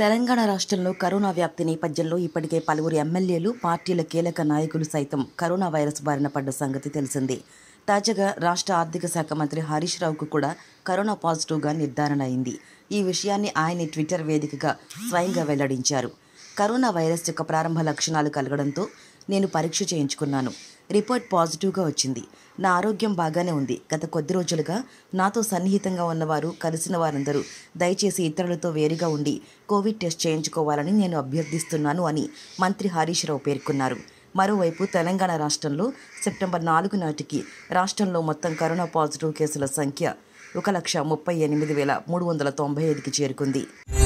తెలంగాణ రాష్ట్రంలో కరోనా వ్యాప్తి నేపథ్యంలో ఇప్పటికే పలువురు ఎమ్మెల్యేలు పార్టీల కీలక నాయకులు సైతం కరోనా వైరస్ బారిన పడ్డ సంగతి తెలిసిందే తాజాగా రాష్ట్ర ఆర్థిక శాఖ మంత్రి హరీష్ రావుకు కూడా కరోనా పాజిటివ్గా నిర్ధారణ అయింది ఈ విషయాన్ని ఆయన ట్విట్టర్ వేదికగా స్వయంగా వెల్లడించారు కరోనా వైరస్ యొక్క ప్రారంభ లక్షణాలు కలగడంతో నేను పరీక్ష చేయించుకున్నాను రిపోర్ట్ పాజిటివ్గా వచ్చింది నా ఆరోగ్యం బాగానే ఉంది గత కొద్ది రోజులుగా నాతో సన్నిహితంగా ఉన్నవారు కలిసిన వారందరూ దయచేసి ఇతరులతో వేరుగా ఉండి కోవిడ్ టెస్ట్ చేయించుకోవాలని నేను అభ్యర్థిస్తున్నాను అని మంత్రి హరీష్ రావు పేర్కొన్నారు మరోవైపు తెలంగాణ రాష్ట్రంలో సెప్టెంబర్ నాలుగు నాటికి రాష్ట్రంలో మొత్తం కరోనా పాజిటివ్ కేసుల సంఖ్య ఒక లక్ష ముప్పై ఎనిమిది వేల మూడు వందల తొంభై ఐదుకి చేరుకుంది